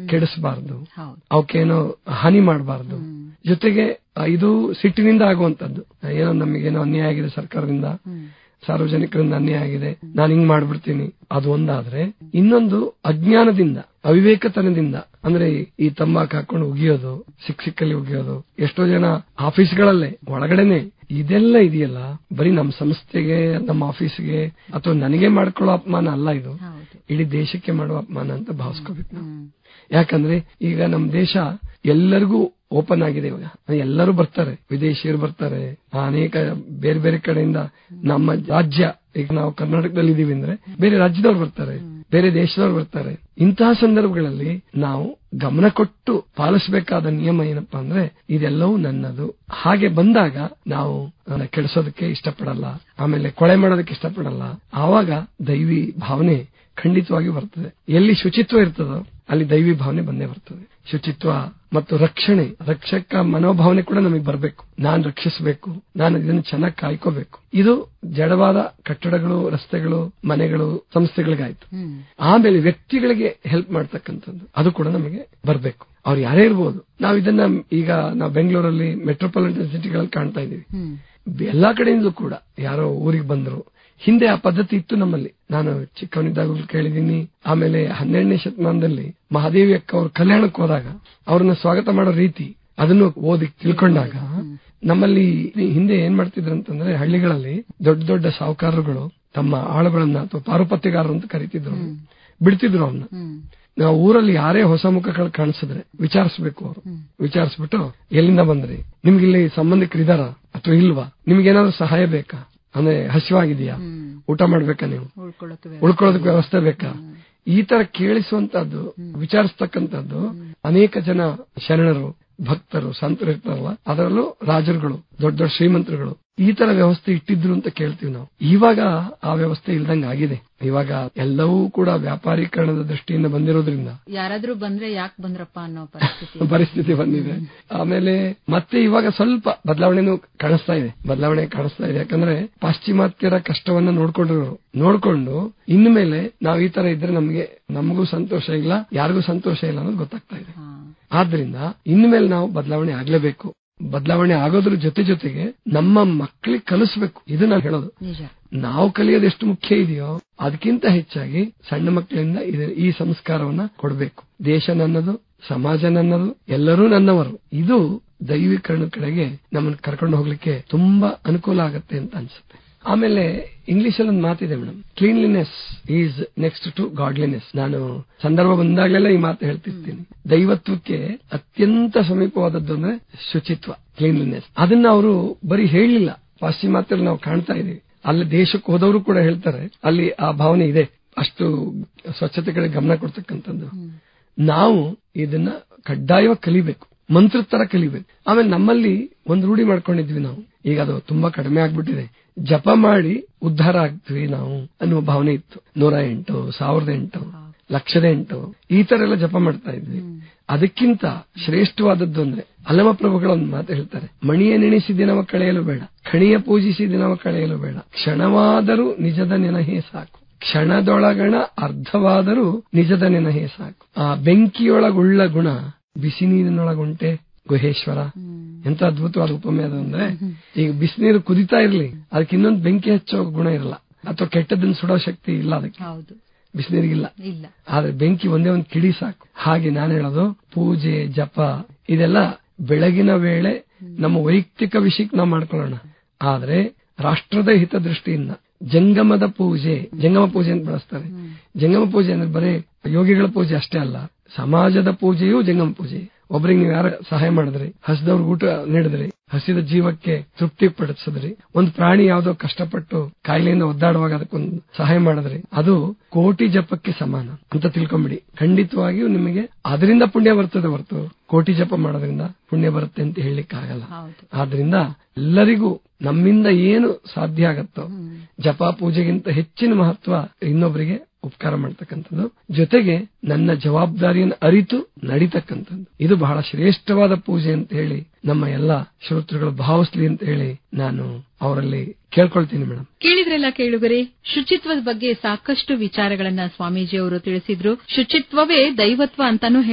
ಕೆಡಿಸಬಾರದು ಹೌದು ಅವಕ್ಕೇನೋ ಹಾನಿ ಮಾಡಬಾರದು ಹ್ಮ್. ಜೊತೆಗೆ ಆ, ಇದು ಸಿಟ್ಟಿನಿಂದ ಆಗುವಂತದ್ದು ಏನೋ ನಮಗೇನೋ ಅನ್ಯಾಯ ಆಗಿದೆ ಸರ್ಕಾರದಿಂದ ಹ್ಮ್. ಸಾರ್ವಜನಿಕರಿಂದ ಅನ್ಯಾಯ ಆಗಿದೆ ನಾನು ಹಿಂಗ್ ಮಾಡ್ಬಿಡ್ತೀನಿ ಅದು ಒಂದಾದ್ರೆ ಇನ್ನೊಂದು ಅಜ್ಞಾನದಿಂದ ಅವಿವೇಕತನದಿಂದ ಅಂದ್ರೆ ಈ ತಂಬಾಕು ಹಾಕೊಂಡು ಉಗಿಯೋದು ಸಿಕ್ ಸಿಕ್ಕಲ್ಲಿ ಉಗಿಯೋದು ಎಷ್ಟೋ ಜನ ಆಫೀಸ್ಗಳಲ್ಲೇ ಒಳಗಡೆನೆ ಇದೆಲ್ಲ ಇದೆಯಲ್ಲ ಬರೀ ನಮ್ಮ ಸಂಸ್ಥೆಗೆ ನಮ್ಮ ಆಫೀಸ್ಗೆ ಅಥವಾ ನನಗೆ ಮಾಡ್ಕೊಳ್ಳೋ ಅಪಮಾನ ಅಲ್ಲ ಇದು ಹೌದು ಇಡೀ ದೇಶಕ್ಕೆ ಮಾಡುವ ಅಪಮಾನ ಅಂತ ಭಾವಿಸ್ಕೋಬೇಕು ನಾವು ಹ್ಮ್. ಯಾಕಂದ್ರೆ ಈಗ ನಮ್ಮ ದೇಶ ಎಲ್ಲರಿಗೂ ಓಪನ್ ಆಗಿದೆ ಇವಾಗ ಎಲ್ಲರೂ ಬರ್ತಾರೆ ವಿದೇಶಿಯರು ಬರ್ತಾರೆ ಅನೇಕ ಬೇರೆ ಬೇರೆ ಕಡೆಯಿಂದ ನಮ್ಮ ರಾಜ್ಯ ಈಗ ನಾವು ಕರ್ನಾಟಕದಲ್ಲಿ ಇದೀವಿ ಅಂದ್ರೆ ಬೇರೆ ರಾಜ್ಯದವ್ರು ಬರ್ತಾರೆ ಬೇರೆ ದೇಶದವ್ರು ಬರ್ತಾರೆ ಇಂತಹ ಸಂದರ್ಭಗಳಲ್ಲಿ ನಾವು ಗಮನ ಕೊಟ್ಟು ಪಾಲಿಸಬೇಕಾದ ನಿಯಮ ಏನಪ್ಪಾ ಅಂದ್ರೆ ಇದೆಲ್ಲವೂ ನನ್ನದು ಹಾಗೆ ಬಂದಾಗ ನಾವು ಅದನ್ನ ಕೆಡಿಸೋದಕ್ಕೆ ಇಷ್ಟಪಡಲ್ಲ ಆಮೇಲೆ ಕೊಳೆ ಮಾಡೋದಕ್ಕೆ ಇಷ್ಟಪಡಲ್ಲ ಆವಾಗ ದೈವಿ ಭಾವನೆ ಖಂಡಿತವಾಗಿ ಬರ್ತದೆ ಎಲ್ಲಿ ಶುಚಿತ್ವ ಇರ್ತದೋ ಅಲ್ಲಿ ದೈವಿ ಭಾವನೆ ಬಂದೇ ಬರ್ತದೆ ಶುಚಿತ್ವ ಮತ್ತು ರಕ್ಷಣೆ ರಕ್ಷಕ ಮನೋಭಾವನೆ ಕೂಡ ನಮಗೆ ಬರಬೇಕು ನಾನ್ ರಕ್ಷಿಸಬೇಕು ನಾನು ಇದನ್ನು ಚೆನ್ನಾಗಿ ಕಾಯ್ಕೋಬೇಕು ಇದು ಜಡವಾದ ಕಟ್ಟಡಗಳು ರಸ್ತೆಗಳು ಮನೆಗಳು ಸಂಸ್ಥೆಗಳಿಗಾಯ್ತು ಹ್ಮ್. ಆಮೇಲೆ ವ್ಯಕ್ತಿಗಳಿಗೆ ಹೆಲ್ಪ್ ಮಾಡ್ತಕ್ಕಂಥದ್ದು ಅದು ಕೂಡ ನಮಗೆ ಬರಬೇಕು ಅವ್ರು ಯಾರೇ ಇರ್ಬೋದು ನಾವು ಇದನ್ನ ಈಗ ನಾವು ಬೆಂಗಳೂರಲ್ಲಿ ಮೆಟ್ರೋಪಾಲಿಟನ್ ಸಿಟಿಗಳಲ್ಲಿ ಕಾಣ್ತಾ ಇದೀವಿ ಹ್ಮ್. ಎಲ್ಲಾ ಕಡೆಯಿಂದಲೂ ಕೂಡ ಯಾರೋ ಊರಿಗೆ ಬಂದ್ರು ಹಿಂದೆ ಆ ಪದ್ಧತಿ ಇತ್ತು ನಮ್ಮಲ್ಲಿ ನಾನು ಚಿಕ್ಕವನಿದ್ದಾಗಲೂ ಕೇಳಿದೀನಿ ಆಮೇಲೆ ಹನ್ನೆರಡನೇ ಶತಮಾನದಲ್ಲಿ ಮಹಾದೇವಿ ಅಕ್ಕ ಅವ್ರ ಕಲ್ಯಾಣಕ್ಕೆ ಹೋದಾಗ ಅವ್ರನ್ನ ಸ್ವಾಗತ ಮಾಡೋ ರೀತಿ ಅದನ್ನು ಓದಿ ತಿಳ್ಕೊಂಡಾಗ ನಮ್ಮಲ್ಲಿ ಹಿಂದೆ ಏನ್ ಮಾಡ್ತಿದ್ರು ಅಂತಂದ್ರೆ ಹಳ್ಳಿಗಳಲ್ಲಿ ದೊಡ್ಡ ದೊಡ್ಡ ಸಾಹುಕಾರರುಗಳು ತಮ್ಮ ಆಳುಗಳನ್ನ ಅಥವಾ ಪಾರುಪತ್ಯಗಾರರು ಅಂತ ಕರಿತಿದ್ರು ಅವ್ರನ್ನ. ಬಿಡ್ತಿದ್ರು ಅವ್ರನ್ನ ಹ್ಮ್. ನಾವು ಊರಲ್ಲಿ ಯಾರೇ ಹೊಸ ಮುಖಗಳು ಕಾಣಿಸಿದ್ರೆ ವಿಚಾರಿಸ್ಬೇಕು ಅವರು ವಿಚಾರಿಸ್ಬಿಟ್ಟು ಎಲ್ಲಿಂದ ಬಂದ್ರಿ ನಿಮ್ಗೆ ಇಲ್ಲಿ ಸಂಬಂಧಿಕರಿದಾರ ಅಥವಾ ಇಲ್ವಾ ನಿಮ್ಗೇನಾದ್ರೂ ಸಹಾಯ ಬೇಕಾ ಅಂದ್ರೆ ಹಸಿವಾಗಿದೆಯಾ ಹ್ಮ್. ಊಟ ಮಾಡ್ಬೇಕಾ ನೀವು ಉಳ್ಕೊಳ್ಳೋಕೆ ವ್ಯವಸ್ಥೆ. ಉಳ್ಕೊಳ್ಳೋದಕ್ಕೆ ವ್ಯವಸ್ಥೆ ಬೇಕಾ ಈ ತರ ಕೇಳಿಸುವಂತದ್ದು ವಿಚಾರಿಸ್ತಕ್ಕಂಥದ್ದು ಅನೇಕ ಜನ ಶರಣರು ಭಕ್ತರು ಸಂತರು ಇರ್ತಾರಲ್ಲ ಅದರಲ್ಲೂ ರಾಜರುಗಳು ದೊಡ್ಡ ದೊಡ್ಡ ಶ್ರೀಮಂತರುಗಳು ಈ ತರ ವ್ಯವಸ್ಥೆ ಇಟ್ಟಿದ್ರು ಅಂತ ಕೇಳ್ತೀವಿ ನಾವು ಇವಾಗ ಆ ವ್ಯವಸ್ಥೆ ಇಲ್ದಂಗ ಆಗಿದೆ ಇವಾಗ ಎಲ್ಲವೂ ಕೂಡ ವ್ಯಾಪಾರೀಕರಣದ ದೃಷ್ಟಿಯಿಂದ ಬಂದಿರೋದ್ರಿಂದ ಯಾರಾದ್ರೂ ಬಂದ್ರೆ ಯಾಕೆ ಬಂದ್ರಪ್ಪ ಅನ್ನೋ ಪರಿಸ್ಥಿತಿ ಪರಿಸ್ಥಿತಿ ಬಂದಿದೆ ಆಮೇಲೆ ಮತ್ತೆ ಇವಾಗ ಸ್ವಲ್ಪ ಬದಲಾವಣೆನೂ ಕಾಣಿಸ್ತಾ ಇದೆ ಬದಲಾವಣೆ ಕಾಣಿಸ್ತಾ ಇದೆ ಯಾಕಂದ್ರೆ ಪಾಶ್ಚಿಮಾತ್ಯರ ಕಷ್ಟವನ್ನ ನೋಡ್ಕೊಂಡಿರೋರು ನೋಡ್ಕೊಂಡು ಇನ್ಮೇಲೆ ನಾವ್ ಈ ತರ ಇದ್ರೆ ನಮ್ಗೆ ನಮಗೂ ಸಂತೋಷ ಇಲ್ಲ ಯಾರಿಗೂ ಸಂತೋಷ ಇಲ್ಲ ಅನ್ನೋದು ಗೊತ್ತಾಗ್ತಾ ಇದೆ ಹಾ. ಆದ್ರಿಂದ ಇನ್ಮೇಲೆ ನಾವು ಬದಲಾವಣೆ ಆಗ್ಲೇಬೇಕು ಬದಲಾವಣೆ ಆಗೋದ್ರ ಜೊತೆ ಜೊತೆಗೆ ನಮ್ಮ ಮಕ್ಕಳಿಗೆ ಕಲಿಸ್ಬೇಕು ಇದು ನಾನು ಹೇಳೋದು ನಿಜ ನಾವು ಕಲಿಯೋದು ಎಷ್ಟು ಮುಖ್ಯ ಇದೆಯೋ ಅದಕ್ಕಿಂತ ಹೆಚ್ಚಾಗಿ ಸಣ್ಣ ಮಕ್ಕಳಿಂದ ಇದು- ಈ ಸಂಸ್ಕಾರವನ್ನ ಕೊಡಬೇಕು ದೇಶ ನನ್ನದು ಸಮಾಜ ನನ್ನದು ಎಲ್ಲರೂ ನನ್ನವರು ಇದು ದೈವೀಕರಣದ ಕಡೆಗೆ ನಮ್ಮನ್ನು ಕರ್ಕೊಂಡು ಹೋಗ್ಲಿಕ್ಕೆ ತುಂಬಾ ಅನುಕೂಲ ಆಗತ್ತೆ ಅಂತ ಅನ್ಸುತ್ತೆ ಆಮೇಲೆ ಇಂಗ್ಲಿಷ್ ಅಲ್ಲಿ ಒಂದು ಮಾತಿದೆ madam cleanliness is next to godliness ನಾನು ಸಂದರ್ಭ ಬಂದಾಗಲೆಲ್ಲ ಈ ಮಾತು ಹೇಳ್ತಿರ್ತೀನಿ ದೈವತ್ವಕ್ಕೆ ಅತ್ಯಂತ ಸಮೀಪವಾದದ್ದು ಅಂದ್ರೆ ಶುಚಿತ್ವ ಕ್ಲೀನ್ಲಿನೆಸ್ ಅದನ್ನ ಅವರು ಬರೀ ಹೇಳಿಲ್ಲ ಪಾಶ್ಚಿಮಾತ್ಯರು ನಾವು ಕಾಣ್ತಾ ಇದೀವಿ ಅಲ್ಲಿ ದೇಶಕ್ಕೆ ಹೋದವರು ಕೂಡ ಹೇಳ್ತಾರೆ ಅಲ್ಲಿ ಆ ಭಾವನೆ ಇದೆ ಅಷ್ಟು ಸ್ವಚ್ಛತೆ ಕಡೆ ಗಮನ ಕೊಡ್ತಕ್ಕಂಥದ್ದು ನಾವು ಇದನ್ನ ಕಡ್ಡಾಯವಾಗಿ ಕಲಿಬೇಕು ಮಂತ್ರ ತರ ಕಲಿಬೇಕು ಆಮೇಲೆ ನಮ್ಮಲ್ಲಿ ಒಂದು ರೂಢಿ ಮಾಡ್ಕೊಂಡಿದ್ವಿ ನಾವು ಈಗ ಅದು ತುಂಬಾ ಕಡಿಮೆ ಆಗ್ಬಿಟ್ಟಿದೆ ಜಪ ಮಾಡಿ ಉದ್ಧಾರ ಆಗ್ತೀವಿ ನಾವು ಅನ್ನುವ ಭಾವನೆ ಇತ್ತು ನೂರ ಎಂಟು ಸಾವಿರದ ಎಂಟು ಲಕ್ಷದ ಎಂಟು ಈ ತರ ಎಲ್ಲ ಜಪ ಮಾಡ್ತಾ ಇದ್ವಿ ಅದಕ್ಕಿಂತ ಶ್ರೇಷ್ಠವಾದದ್ದು ಅಂದ್ರೆ ಅಲ್ಲಮ ಪ್ರಭುಗಳ ಒಂದು ಮಾತು ಹೇಳ್ತಾರೆ ಮಣಿಯ ನೆನೆಸಿ ದಿನವ ಕಳೆಯಲು ಬೇಡ ಖಣಿಯ ಪೂಜಿಸಿ ದಿನವ ಕಳೆಯಲು ಬೇಡ ಕ್ಷಣವಾದರೂ ನಿಜದ ನೆನಹೇ ಸಾಕು ಕ್ಷಣದೊಳಗಣ ಅರ್ಧವಾದರೂ ನಿಜದ ನೆನಹೇ ಸಾಕು ಆ ಬೆಂಕಿಯೊಳಗುಳ್ಳ ಗುಣ ಬಿಸಿ ನೀರಿನೊಳಗುಂಟೆ ಗುಹೇಶ್ವರ ಎಂತ ಅದ್ಭುತವಾದ ಉಪಮೆ ಅದು ಅಂದ್ರೆ ಈಗ ಬಿಸಿನೀರು ಕುದಿತಾ ಇರ್ಲಿ ಅದಕ್ಕೆ ಇನ್ನೊಂದು ಬೆಂಕಿ ಹಚ್ಚೋ ಗುಣ ಇರಲ್ಲ ಅಥವಾ ಕೆಟ್ಟದನ್ನ ಸುಡೋ ಶಕ್ತಿ ಇಲ್ಲ ಅದಕ್ಕೆ ಹೌದು ಬಿಸಿನೀರಿಗಿಲ್ಲ ಇಲ್ಲ ಆದ್ರೆ ಬೆಂಕಿ ಒಂದೇ ಒಂದು ಕಿಡಿ ಸಾಕು ಹಾಗೆ ನಾನು ಹೇಳೋದು ಪೂಜೆ ಜಪ ಇದೆಲ್ಲ ಬೆಳಗಿನ ವೇಳೆ ನಮ್ಮ ವೈಯಕ್ತಿಕ ವಿಷಯಕ್ಕೆ ನಾವು ಮಾಡ್ಕೊಳ್ಳೋಣ ಆದ್ರೆ ರಾಷ್ಟ್ರದ ಹಿತದೃಷ್ಟಿಯಿಂದ ಜಂಗಮದ ಪೂಜೆ ಜಂಗಮ ಪೂಜೆ ಅಂತ ಬಳಸ್ತಾರೆ ಜಂಗಮ ಪೂಜೆ ಅಂದ್ರೆ ಬರೀ ಯೋಗಿಗಳ ಪೂಜೆ ಅಷ್ಟೇ ಅಲ್ಲ ಸಮಾಜದ ಪೂಜೆಯೂ ಜಂಗಮ ಪೂಜೆ ಒಬ್ರಿಗೆ ನೀವು ಯಾರ ಸಹಾಯ ಮಾಡಿದ್ರಿ ಹಸಿದವ್ರಿಗೆ ಊಟ ನೀಡಿದ್ರಿ ಹಸಿದ ಜೀವಕ್ಕೆ ತೃಪ್ತಿ ಪಡಿಸಿದ್ರಿ ಒಂದು ಪ್ರಾಣಿ ಯಾವ್ದೋ ಕಷ್ಟಪಟ್ಟು ಕಾಯಿಲೆಯಿಂದ ಒದ್ದಾಡುವಾಗ ಅದಕ್ಕೊಂದು ಸಹಾಯ ಮಾಡಿದ್ರಿ ಅದು ಕೋಟಿ ಜಪಕ್ಕೆ ಸಮಾನ ಅಂತ ತಿಳ್ಕೊಂಬಿಡಿ ಖಂಡಿತವಾಗಿಯೂ ನಿಮಗೆ ಅದರಿಂದ ಪುಣ್ಯ ಬರ್ತದೆ ಹೊರತು ಕೋಟಿ ಜಪ ಮಾಡೋದ್ರಿಂದ ಪುಣ್ಯ ಬರುತ್ತೆ ಅಂತ ಹೇಳಲಿಕ್ಕೆ ಆಗಲ್ಲ ಹೌದು ಆದ್ರಿಂದ ಎಲ್ಲರಿಗೂ ನಮ್ಮಿಂದ ಏನು ಸಾಧ್ಯ ಆಗತ್ತೋ ಜಪ ಪೂಜೆಗಿಂತ ಹೆಚ್ಚಿನ ಮಹತ್ವ ಇನ್ನೊಬ್ಬರಿಗೆ ಉಪಕಾರ ಮಾಡ್ತಕ್ಕಂಥದ್ದು ಜೊತೆಗೆ ನನ್ನ ಜವಾಬ್ದಾರಿಯನ್ನು ಅರಿತು ನಡೀತಕ್ಕಂಥದ್ದು ಇದು ಬಹಳ ಶ್ರೇಷ್ಠವಾದ ಪೂಜೆ ಅಂತ ಹೇಳಿ ನಮ್ಮ ಎಲ್ಲಾ ಶ್ರೋತೃಗಳು ಭಾವಿಸ್ಲಿ ಅಂತ ಹೇಳಿ ನಾನು ಅವರಲ್ಲಿ ಕೇಳ್ಕೊಳ್ತೀನಿ ಮೇಡಮ್ ಕೇಳಿದ್ರೆಲ್ಲ ಕೇಳುಗರೆ ಶುಚಿತ್ವದ ಬಗ್ಗೆ ಸಾಕಷ್ಟು ವಿಚಾರಗಳನ್ನ ಸ್ವಾಮೀಜಿ ಅವರು ತಿಳಿಸಿದ್ರು ಶುಚಿತ್ವವೇ ದೈವತ್ವ ಅಂತಾನೂ